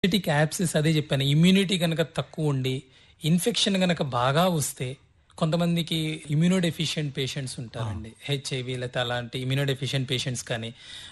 Prostatic apses అదే చెప్పాను immunity కనుక తక్కువ ఉండి ఇన్ఫెక్షన్ కనుక బాగా వస్తే కొంతమందికి ఇమ్యూనో డెఫిషియెంట్ పేషెంట్స్ ఉంటారండి హెచ్ఐవి లేకపోతే అలాంటి ఇమ్యూనో డెఫిషియెంట్ పేషెంట్స్ కానీ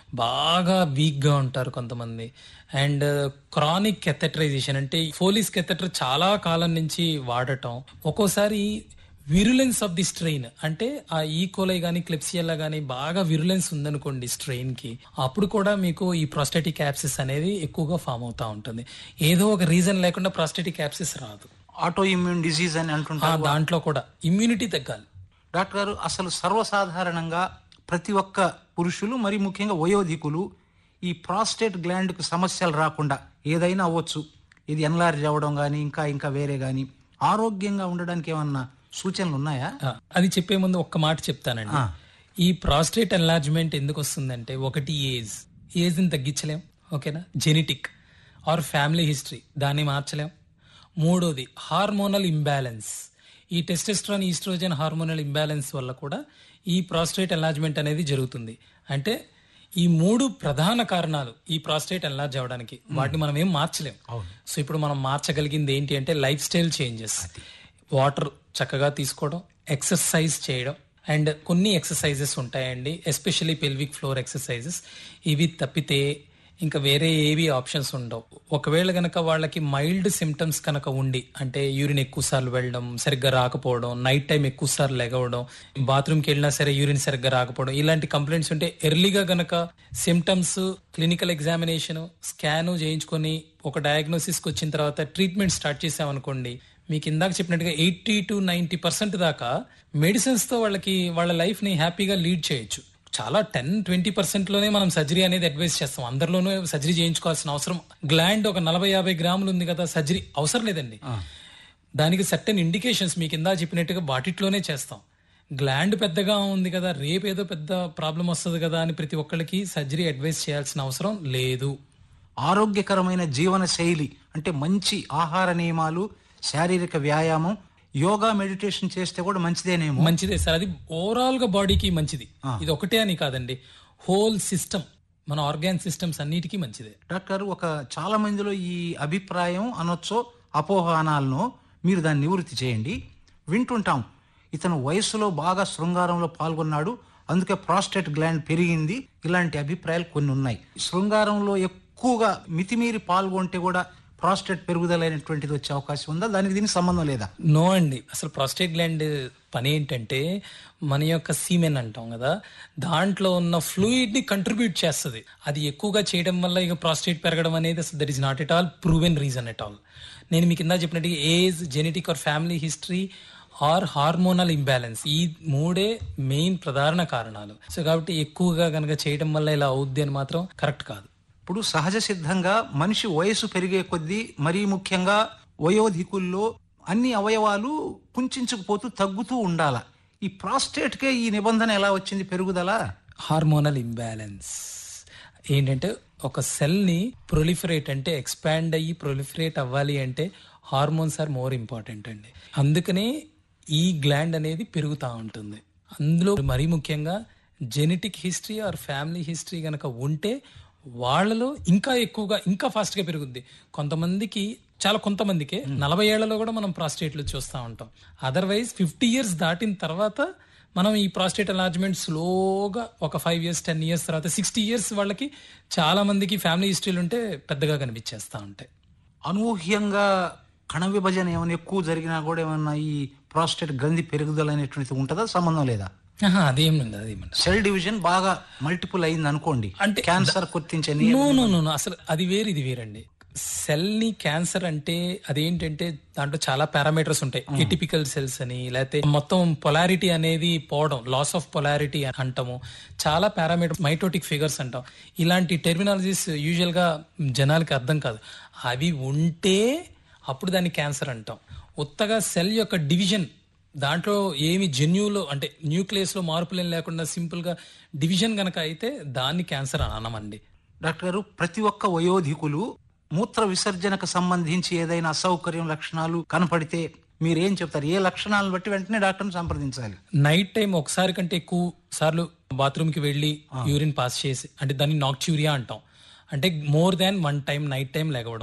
బాగా వీక్గా ఉంటారు కొంతమంది అండ్ క్రానిక్ కెథెటరైజేషన్ అంటే ఫోలిస్ కెథెటర్ చాలా కాలం నుంచి వాడటం ఒక్కోసారి విరులెన్స్ ఆఫ్ ది స్ట్రెయిన్ అంటే ఆ ఈకోలై కానీ క్లిప్సియల్లా కానీ బాగా విరులెన్స్ ఉందనుకోండి స్ట్రెయిన్ కి అప్పుడు కూడా మీకు ఈ ప్రాస్టేటిక్ యాప్సిస్ అనేది ఎక్కువగా ఫామ్ అవుతా ఉంటుంది ఏదో ఒక రీజన్ లేకుండా ప్రాస్టేటిక్ యాప్సిస్ రాదు ఆటో ఇమ్యూన్ డిసీజ్ అని ఆ అంటుంటారు దాంట్లో కూడా ఇమ్యూనిటీ తగ్గాలి డాక్టర్ గారు అసలు సర్వసాధారణంగా ప్రతి ఒక్క పురుషులు మరి ముఖ్యంగా వయోధికులు ఈ ప్రాస్టేట్ గ్లాండ్కు సమస్యలు రాకుండా ఏదైనా అవ్వచ్చు ఇది ఎన్లార్జ్ అవ్వడం కానీ ఇంకా ఇంకా వేరే కానీ ఆరోగ్యంగా ఉండడానికి ఏమన్నా సూచనలు ఉన్నాయా ఆ, అది చెప్పే ముందు ఒక్క మాట చెప్తానండి ఆ. ఈ ప్రాస్టేట్ ఎన్లార్జ్మెంట్ ఎందుకు వస్తుందంటే ఒకటి ఏజ్ ఏజ్ని తగ్గించలేం ఓకేనా జెనెటిక్ ఆర్ ఫ్యామిలీ హిస్టరీ దాన్ని మార్చలేం మూడోది హార్మోనల్ ఇంబ్యాలెన్స్ ఈ టెస్టెస్ట్రాన్ ఈస్ట్రోజన్ హార్మోనల్ ఇంబ్యాలెన్స్ వల్ల కూడా ఈ ప్రాస్టేట్ ఎన్లార్జ్మెంట్ అనేది జరుగుతుంది అంటే ఈ మూడు ప్రధాన కారణాలు ఈ ప్రాస్టేట్ ఎన్లార్జ్ అవ్వడానికి వాటిని మనం ఏం మార్చలేం సో ఇప్పుడు మనం మార్చగలిగింది ఏంటి అంటే లైఫ్ స్టైల్ చేంజెస్ వాటర్ చక్కగా తీసుకోవడం ఎక్సర్సైజ్ చేయడం అండ్ కొన్ని ఎక్సర్సైజెస్ ఉంటాయండి ఎస్పెషల్లీ పెల్విక్ ఫ్లోర్ ఎక్సర్సైజెస్ ఇవి తప్పితే ఇంకా వేరే ఏవి ఆప్షన్స్ ఉండవు ఒకవేళ గనక వాళ్ళకి మైల్డ్ సిమ్టమ్స్ కనుక ఉండి అంటే యూరిన్ ఎక్కువ సార్లు వెళ్ళడం సరిగ్గా రాకపోవడం నైట్ టైం ఎక్కువ సార్లు లెగవడం బాత్రూమ్కి వెళ్ళినా సరే యూరిన్ సరిగ్గా రాకపోవడం ఇలాంటి కంప్లైంట్స్ ఉంటే ఎర్లీగా గనక సిమ్టమ్స్ క్లినికల్ ఎగ్జామినేషన్ స్కాన్ చేయించుకొని ఒక డయాగ్నోసిస్కి వచ్చిన తర్వాత ట్రీట్మెంట్ స్టార్ట్ చేసామనుకోండి మీకు ఇందాక చెప్పినట్టుగా ఎయిటీ టు నైన్టీ పర్సెంట్ దాకా మెడిసిన్స్ తో వాళ్ళకి వాళ్ళ లైఫ్ ని హ్యాపీగా లీడ్ చేయొచ్చు చాలా టెన్ ట్వంటీ పర్సెంట్ లోనే మనం సర్జరీ అనేది అడ్వైస్ చేస్తాం అందరిలోనూ సర్జరీ చేయించుకోవాల్సిన అవసరం గ్లాండ్ ఒక నలభై యాభై గ్రాములు ఉంది కదా సర్జరీ అవసరం లేదండి దానికి సర్టెన్ ఇండికేషన్స్ మీకు ఇందా చెప్పినట్టుగా వాటిట్లోనే చేస్తాం గ్లాండ్ పెద్దగా ఉంది కదా రేపు ఏదో పెద్ద ప్రాబ్లం వస్తుంది కదా అని ప్రతి ఒక్కళ్ళకి సర్జరీ అడ్వైస్ చేయాల్సిన అవసరం లేదు ఆరోగ్యకరమైన జీవన శైలి అంటే మంచి ఆహార నియమాలు శారీరక వ్యాయామం యోగా మెడిటేషన్ చేస్తే కూడా మంచిదేనేమో మంచిదే సార్ అది ఓవరాల్ గా బాడీకి మంచిది ఇది ఒకటే అని కాదండి హోల్ సిస్టమ్ మన ఆర్గాన్ సిస్టమ్స్ అన్నిటికీ మంచిదే డాక్టర్ ఒక చాలా మందిలో ఈ అభిప్రాయం అనొచ్చో అపోహ అనాలనో మీరు దాన్ని నివృత్తి చేయండి వింటుంటాం ఇతను వయసులో బాగా శృంగారంలో పాల్గొన్నాడు అందుకే ప్రాస్టేట్ గ్లాండ్ పెరిగింది ఇలాంటి అభిప్రాయాలు కొన్ని ఉన్నాయి శృంగారంలో ఎక్కువగా మితిమీరి పాల్గొంటే కూడా ప్రాస్టేట్ పెరుగుదల అనేటువంటిది వచ్చే అవకాశం ఉందా దానికి దీనికి సంబంధం లేదా నో అండి అసలు ప్రాస్టేట్ గ్లాండ్ పని ఏంటంటే మన యొక్క సీమెన్ అంటాం కదా దాంట్లో ఉన్న ఫ్లూయిడ్ ని కంట్రిబ్యూట్ చేస్తుంది అది ఎక్కువగా చేయడం వల్ల ఇక ప్రాస్టేట్ పెరగడం అనేది అసలు that is not at all proven reason at all నేను మీకు ఇందా చెప్పినట్టు age genetic or family history or hormonal imbalance ఈ మూడే మెయిన్ ప్రధాన కారణాలు సో కాబట్టి ఎక్కువగా కనుక చేయడం వల్ల ఇలా అవుద్ది అని మాత్రం కరెక్ట్ కాదు ఇప్పుడు సహజ సిద్ధంగా మనిషి వయసు పెరిగే కొద్దీ మరీ ముఖ్యంగా వయోధికుల్లో అన్ని అవయవాలు కుంచుకుపోతూ తగ్గుతూ ఉండాల ఈ ప్రాస్టేట్కే ఈ నిబంధన ఎలా వచ్చింది పెరుగుదల హార్మోనల్ ఇంబ్యాలెన్స్ ఏంటంటే ఒక సెల్ ని ప్రొలిఫరేట్ అంటే ఎక్స్పాండ్ అయ్యి ప్రొలిఫరేట్ అవ్వాలి అంటే హార్మోన్స్ ఆర్ మోర్ ఇంపార్టెంట్ అండి అందుకనే ఈ గ్లాండ్ అనేది పెరుగుతూ ఉంటుంది అందులో మరీ ముఖ్యంగా genetic history or family history గనక ఉంటే వాళ్ళలో ఇంకా ఎక్కువగా ఇంకా ఫాస్ట్ గా పెరుగుద్ది కొంతమందికి చాలా కొంతమందికి నలభై ఏళ్లలో కూడా మనం ప్రాస్టేట్లు చూస్తూ ఉంటాం అదర్వైజ్ ఫిఫ్టీ ఇయర్స్ దాటిన తర్వాత మనం ఈ ప్రాస్టేట్ ఎన్లార్జ్మెంట్ స్లోగా ఒక ఫైవ్ ఇయర్స్ టెన్ ఇయర్స్ తర్వాత సిక్స్టీ ఇయర్స్ వాళ్ళకి చాలా మందికి ఫ్యామిలీ హిస్టరీలు ఉంటే పెద్దగా కనిపించేస్తా ఉంటాయి అనూహ్యంగా కణ విభజన ఏమైనా ఎక్కువ జరిగినా కూడా ఏమన్నా ఈ ప్రాస్టేట్ గ్రంథి పెరుగుదల అనేటువంటిది ఉంటుందా సంబంధం లేదా ఆహా, అదేం లేదు అదేం లేదు సెల్ డివిజన్ బాగా మల్టిపుల్ అయింది అనుకోండి అంటే క్యాన్సర్ గుర్తించని నో నో నో నో. అసలు అది వేరు ఇది వేరండి సెల్ ని క్యాన్సర్ అంటే అదేంటంటే దాంట్లో చాలా పారామీటర్స్ ఉంటాయి ఎటిపికల్ సెల్స్ అని లేకపోతే మొత్తం పొలారిటీ అనేది పోవడం లాస్ ఆఫ్ పొలారిటీ అంటాము చాలా పారామీటర్ మైటోటిక్ ఫిగర్స్ అంటాం ఇలాంటి టెర్మినాలజీస్ యూజువల్ గా జనాలకి అర్థం కాదు అవి ఉంటే అప్పుడు దాన్ని క్యాన్సర్ అంటాం ఉత్తగా సెల్ యొక్క డివిజన్ దాంట్లో ఏమి జన్యులో అంటే న్యూక్లియస్ లో మార్పులేం లేకుండా సింపుల్ గా డివిజన్ గనక అయితే దాన్ని క్యాన్సర్ అని అనమండి డాక్టర్ గారు ప్రతి ఒక్క వయోధికులు మూత్ర విసర్జనకు సంబంధించి ఏదైనా అసౌకర్యం లక్షణాలు కనపడితే మీరేం చెప్తారు ఏ లక్షణాలను బట్టి వెంటనే డాక్టర్ని సంప్రదించాలి నైట్ టైం ఒకసారి కంటే ఎక్కువ సార్లు బాత్రూమ్ కి వెళ్ళి యూరిన్ పాస్ చేసి అంటే దాన్ని నాక్చ్యూరియా అంటాం అంటే more than one time night time లేగవడం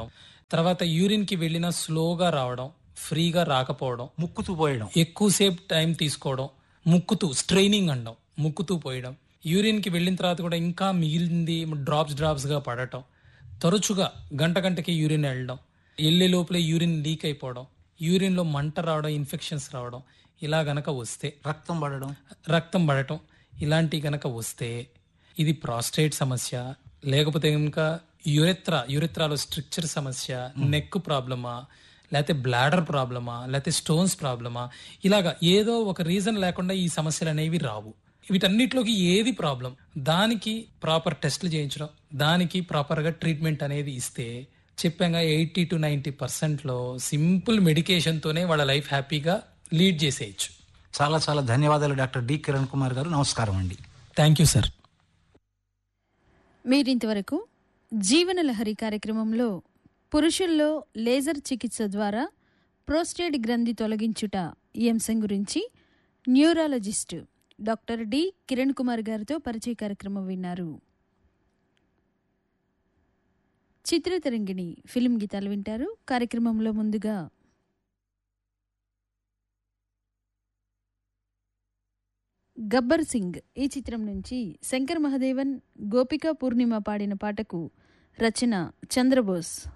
తర్వాత యూరిన్ కి వెళ్ళినా స్లోగా రావడం ఫ్రీగా రాకపోవడం ముక్కుతూ పోయడం ఎక్కువసేపు టైం తీసుకోవడం ముక్కుతూ స్ట్రైనింగ్ అండం ముక్కుతూ పోయడం యూరిన్ కి వెళ్ళిన తర్వాత కూడా ఇంకా మిగిలింది డ్రాప్స్ డ్రాప్స్ గా పడటం తరచుగా గంట గంటకి యూరిన్ వెళ్ళడం వెళ్ళే లోపలే యూరిన్ లీక్ అయిపోవడం యూరిన్ లో మంట రావడం ఇన్ఫెక్షన్స్ రావడం ఇలా గనక వస్తే రక్తం పడడం రక్తం పడటం ఇలాంటి గనక వస్తే ఇది ప్రాస్టేట్ సమస్య లేకపోతే ఇంకా యురెత్రా యురెత్రాలో స్ట్రక్చర్ సమస్య నెక్ ప్రాబ్లమా లేకపోతే బ్లాడర్ ప్రాబ్లమా లేకపోతే స్టోన్స్ ప్రాబ్లమా ఇలాగా ఏదో ఒక రీజన్ లేకుండా ఈ సమస్యలు అనేవి రావు వీటన్నిటిలోకి ఏది ప్రాబ్లం దానికి ప్రాపర్ టెస్ట్లు చేయించడం దానికి ప్రాపర్గా ట్రీట్మెంట్ అనేది ఇస్తే చెప్పాగా ఎయిటీ టు నైంటీ పర్సెంట్లో సింపుల్ మెడికేషన్తోనే వాళ్ళ లైఫ్ హ్యాపీగా లీడ్ చేసేయచ్చు చాలా చాలా ధన్యవాదాలు డాక్టర్ డి కిరణ్ కుమార్ గారు నమస్కారం అండి థ్యాంక్ యూ సార్ మీరింతవరకు జీవనలహరి కార్యక్రమంలో పురుషుల్లో లేజర్ చికిత్స ద్వారా ప్రోస్టేట్ గ్రంథి తొలగించుట ఈ అంశం గురించి neurologist doctor D Kiran Kumar గారితో పరిచయ కార్యక్రమం విన్నారు చిత్రతరంగిణి ఫిలిం గీతాలు వింటారు కార్యక్రమంలో ముందుగా గబ్బర్ సింగ్ ఈ చిత్రం నుంచి శంకర్ మహదేవన్ గోపికా పూర్ణిమ పాడిన పాటకు రచన చంద్రబోస్